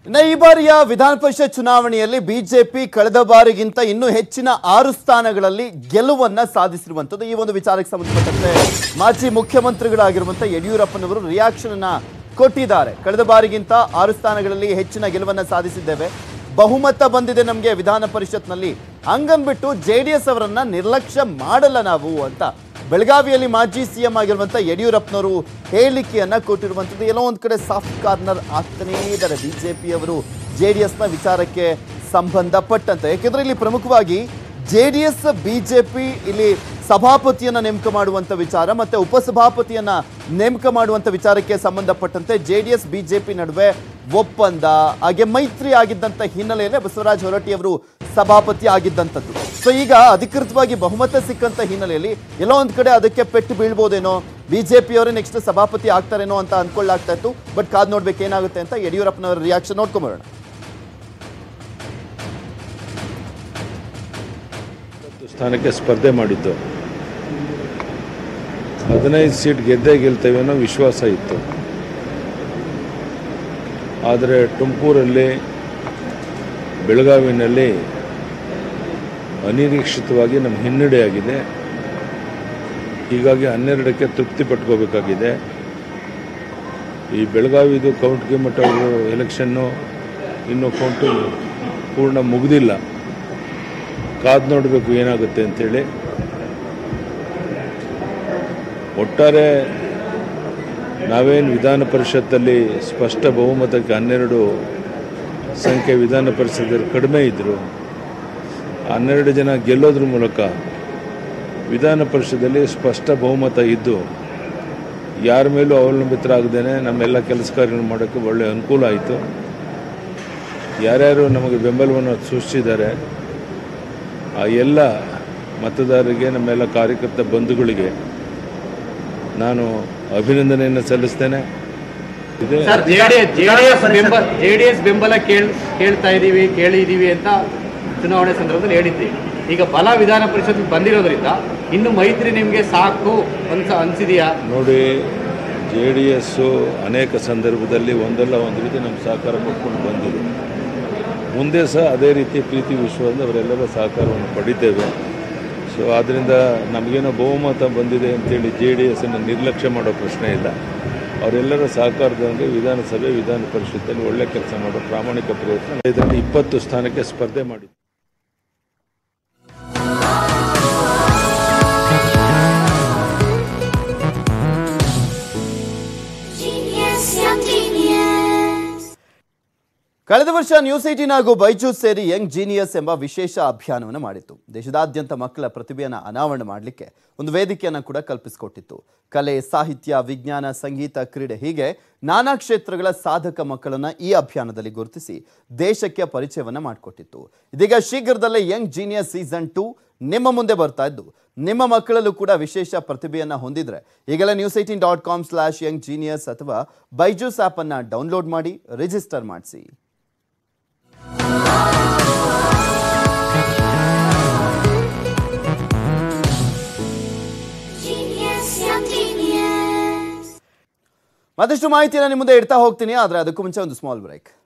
ಇನ್ನು ಈ ಬಾರಿಯ ವಿಧಾನ ಪರಿಷತ್ ಚುನಾವಣೆಯಲ್ಲಿ ಬಿಜೆಪಿ ಕಳೆದ ಬಾರಿಗಿಂತ ಇನ್ನೂ ಹೆಚ್ಚಿನ ಆರು ಸ್ಥಾನಗಳಲ್ಲಿ ಗೆಲುವನ್ನ ಸಾಧಿಸಿರುವಂತದ್ದು ಈ ಒಂದು ವಿಚಾರಕ್ಕೆ ಸಂಬಂಧಪಟ್ಟಂತೆ ಮಾಜಿ ಮುಖ್ಯಮಂತ್ರಿಗಳಾಗಿರುವಂತಹ ಯಡಿಯೂರಪ್ಪನವರು ರಿಯಾಕ್ಷನ್ ಅನ್ನ ಕೊಟ್ಟಿದ್ದಾರೆ ಕಳೆದ ಬಾರಿಗಿಂತ ಆರು ಸ್ಥಾನಗಳಲ್ಲಿ ಹೆಚ್ಚಿನ ಗೆಲುವನ್ನ ಸಾಧಿಸಿದ್ದೇವೆ ಬಹುಮತ ಬಂದಿದೆ ನಮಗೆ ವಿಧಾನ ಪರಿಷತ್ನಲ್ಲಿ ಹಂಗನ್ಬಿಟ್ಟು ಜೆ ಡಿ ಎಸ್ ಅವರನ್ನ ನಿರ್ಲಕ್ಷ್ಯ ಮಾಡಲ್ಲ ನಾವು ಅಂತ ಬೆಳಗಾವಿಯಲ್ಲಿ ಮಾಜಿ ಸಿಎಂ ಆಗಿರುವಂತ ಯಡಿಯೂರಪ್ಪನವರು ಹೇಳಿಕೆಯನ್ನ ಕೊಟ್ಟಿರುವಂತದ್ದು ಎಲ್ಲೋ ಒಂದ್ ಕಡೆ ಸಾಫ್ಟ್ ಕಾರ್ನರ್ ಆಗ್ತಾನೇ ಇದ್ದಾರೆ ಬಿಜೆಪಿ ಅವರು ಜೆ ಡಿ ಎಸ್ನ ವಿಚಾರಕ್ಕೆ ಸಂಬಂಧಪಟ್ಟಂತೆ ಯಾಕೆಂದ್ರೆ ಇಲ್ಲಿ ಪ್ರಮುಖವಾಗಿ ಜೆ ಡಿ ಎಸ್ ಬಿಜೆಪಿ ಇಲ್ಲಿ ಸಭಾಪತಿಯನ್ನ ನೇಮಕ ಮಾಡುವಂತ ವಿಚಾರ ಮತ್ತೆ ಉಪಸಭಾಪತಿಯನ್ನ ನೇಮಕ ಮಾಡುವಂತ ವಿಚಾರಕ್ಕೆ ಸಂಬಂಧಪಟ್ಟಂತೆ ಜೆ ಡಿ ಎಸ್ ಬಿಜೆಪಿ ನಡುವೆ ಒಪ್ಪಂದ ಹಾಗೆ ಮೈತ್ರಿ ಆಗಿದ್ದಂತ ಹಿನ್ನೆಲೆಯಲ್ಲೇ ಬಸವರಾಜ ಹೊರಟ್ಟಿ ಅವರು ಸಭಾಪತಿ ಆಗಿದ್ದಂಥದ್ದು ಸೊ ಈಗ ಅಧಿಕೃತವಾಗಿ ಬಹುಮತ ಸಿಕ್ಕಂತ ಹಿನ್ನೆಲೆಯಲ್ಲಿ ಎಲ್ಲೋ ಒಂದ್ ಕಡೆ ಅದಕ್ಕೆ ಪೆಟ್ಟು ಬೀಳ್ಬೋದೇನೋ ಬಿಜೆಪಿ ಅವರೇ ನೆಕ್ಸ್ಟ್ ಸಭಾಪತಿ ಆಗ್ತಾರೇನೋ ಅಂತ ಅನ್ಕೊಳ್ಳಾಗ್ತಾ ಇತ್ತು ಬಟ್ ಕಾದ್ ನೋಡ್ಬೇಕು ಏನಾಗುತ್ತೆ ಅಂತ ಯಡಿಯೂರಪ್ಪನವರ ರಿಯಾಕ್ಷನ್ ನೋಡ್ಕೊಂಬರೋಣ ಹತ್ತು ಸ್ಥಾನಕ್ಕೆ ಸ್ಪರ್ಧೆ ಮಾಡಿದ್ದು ಹದಿನೈದು ಸೀಟ್ ಗೆದ್ದೇ ಗೆಲ್ತೇವೆ ಅನ್ನೋ ವಿಶ್ವಾಸ ಇತ್ತು ಆದರೆ ತುಮಕೂರಲ್ಲಿ ಬೆಳಗಾವಿನಲ್ಲಿ ಅನಿರೀಕ್ಷಿತವಾಗಿ ನಮ್ಮ ಹಿನ್ನಡೆಯಾಗಿದೆ ಹೀಗಾಗಿ ಹನ್ನೆರಡಕ್ಕೆ ತೃಪ್ತಿ ಪಟ್ಕೋಬೇಕಾಗಿದೆ ಈ ಬೆಳಗಾವಿದು ಕೌಂಟ್ಗೆ ಮಟ್ಟ ಅವರು ಎಲೆಕ್ಷನ್ನು ಇನ್ನೂ ಕೌಂಟು ಪೂರ್ಣ ಮುಗಿದಿಲ್ಲ ಕಾದು ನೋಡಬೇಕು ಏನಾಗುತ್ತೆ ಅಂತೇಳಿ ಒಟ್ಟಾರೆ ನಾವೇನು ವಿಧಾನ ಪರಿಷತ್ತಲ್ಲಿ ಸ್ಪಷ್ಟ ಬಹುಮತಕ್ಕೆ ಹನ್ನೆರಡು ಸಂಖ್ಯೆ ವಿಧಾನ ಪರಿಷತ್ತಲ್ಲಿ ಕಡಿಮೆ ಇದ್ದರು ಹನ್ನೆರಡು ಜನ ಗೆಲ್ಲೋದ್ರ ಮೂಲಕ ವಿಧಾನ ಪರಿಷತ್ತಲ್ಲಿ ಸ್ಪಷ್ಟ ಬಹುಮತ ಇದ್ದು ಯಾರ ಮೇಲೂ ಅವಲಂಬಿತರಾಗದೇನೆ ನಮ್ಮೆಲ್ಲ ಕೆಲಸ ಕಾರ್ಯಗಳು ಮಾಡೋಕ್ಕೆ ಒಳ್ಳೆಯ ಅನುಕೂಲ ಆಯಿತು ಯಾರ್ಯಾರು ನಮಗೆ ಬೆಂಬಲವನ್ನು ಸೂಚಿಸಿದ್ದಾರೆ ಆ ಎಲ್ಲ ಮತದಾರರಿಗೆ ನಮ್ಮೆಲ್ಲ ಕಾರ್ಯಕರ್ತ ಬಂಧುಗಳಿಗೆ ನಾನು ಅಭಿನಂದನೆಯನ್ನು ಸಲ್ಲಿಸ್ತೇನೆ ಇದೆ ಸರ್ ಜೆಡಿಎಸ್ ಬೆಂಬಲ ಜೆಡಿಎಸ್ ಬೆಂಬಲ ಕೇಳ್ ಕೇಳ್ತಾ ಇದೀವಿ ಕೇಳಿದೀವಿ ಅಂತ ಚುನಾವಣೆ ಸಂದರ್ಭದಲ್ಲಿ ಹೇಳಿದ್ರಿ ಈಗ ಬಲ ವಿಧಾನ ಪರಿಷತ್ ಬಂದಿರೋದ್ರಿಂದ ಇನ್ನು ಮೈತ್ರಿ ನಿಮಗೆ ಸಾಕು ಅನ್ಸ ಅನ್ಸಿದೆಯಾ ನೋಡಿ ಜೆ ಡಿ ಎಸ್ಸು ಅನೇಕ ಸಂದರ್ಭದಲ್ಲಿ ಒಂದಲ್ಲ ಒಂದು ರೀತಿ ನಮ್ಮ ಸಹಕಾರ ಕೊಟ್ಕೊಂಡು ಬಂದಿದೆ ಮುಂದೆ ಸಹ ಅದೇ ರೀತಿ ಪ್ರೀತಿ ವಿಶ್ವದಿಂದ ಅವರೆಲ್ಲರ ಸಹಕಾರವನ್ನು ಪಡಿತೇವೆ ಸೊ ಆದ್ದರಿಂದ ನಮಗೇನೋ ಬಹುಮತ ಬಂದಿದೆ ಅಂತೇಳಿ ಜೆ ಡಿ ಎಸ್ಸನ್ನು ನಿರ್ಲಕ್ಷ್ಯ ಮಾಡೋ ಪ್ರಶ್ನೆ ಇಲ್ಲ ಅವರೆಲ್ಲರ ಸಹಕಾರದೊಂದಿಗೆ ವಿಧಾನಸಭೆ ವಿಧಾನ ಪರಿಷತ್ತಲ್ಲಿ ಒಳ್ಳೆ ಕೆಲಸ ಮಾಡೋ ಪ್ರಾಮಾಣಿಕ ಪ್ರಯತ್ನ ಇದರಲ್ಲಿ ಇಪ್ಪತ್ತು ಸ್ಥಾನಕ್ಕೆ ಸ್ಪರ್ಧೆ ಮಾಡಿ Genius, young genius. ಕಳೆದ ವರ್ಷ ನ್ಯೂಸ್ ಏಟೀನ್ ಹಾಗೂ ಬೈಜೂಸ್ ಸೇರಿ ಯಂಗ್ ಜೀನಿಯಸ್ ಎಂಬ ವಿಶೇಷ ಅಭಿಯಾನವನ್ನು ಮಾಡಿತ್ತು ದೇಶದಾದ್ಯಂತ ಮಕ್ಕಳ ಪ್ರತಿಭೆಯನ್ನು ಅನಾವರಣ ಮಾಡಲಿಕ್ಕೆ ಒಂದು ವೇದಿಕೆಯನ್ನು ಕೂಡ ಕಲ್ಪಿಸಿಕೊಟ್ಟಿತ್ತು ಕಲೆ ಸಾಹಿತ್ಯ ವಿಜ್ಞಾನ ಸಂಗೀತ ಕ್ರೀಡೆ ಹೀಗೆ ನಾನಾ ಕ್ಷೇತ್ರಗಳ ಸಾಧಕ ಮಕ್ಕಳನ್ನ ಈ ಅಭಿಯಾನದಲ್ಲಿ ಗುರುತಿಸಿ ದೇಶಕ್ಕೆ ಪರಿಚಯವನ್ನ ಮಾಡಿಕೊಟ್ಟಿತ್ತು ಇದೀಗ ಶೀಘ್ರದಲ್ಲೇ ಯಂಗ್ ಜೀನಿಯಸ್ ಸೀಸನ್ ಟೂ ನಿಮ್ಮ ಮುಂದೆ ಬರ್ತಾ ಇದ್ದು ನಿಮ್ಮ ಮಕ್ಕಳಲ್ಲೂ ಕೂಡ ವಿಶೇಷ ಪ್ರತಿಭೆಯನ್ನ ಹೊಂದಿದ್ರೆ ಈಗಲೇ news eighteen dot com slash young genius ಅಥವಾ ಬೈಜೂಸ್ ಆ್ಯಪನ್ನು ಡೌನ್ಲೋಡ್ ಮಾಡಿ ರಿಜಿಸ್ಟರ್ ಮಾಡಿಸಿ Genius, young genius. ಮತ್ತಷ್ಟು ಮಾಹಿತಿಯನ್ನು ನಿಮ್ಮ ಮುಂದೆ ಇಡ್ತಾ ಹೋಗ್ತೀನಿ ಆದರೆ ಅದಕ್ಕೂ ಮುಂಚೆ ಒಂದು ಸ್ಮಾಲ್ ಬ್ರೇಕ್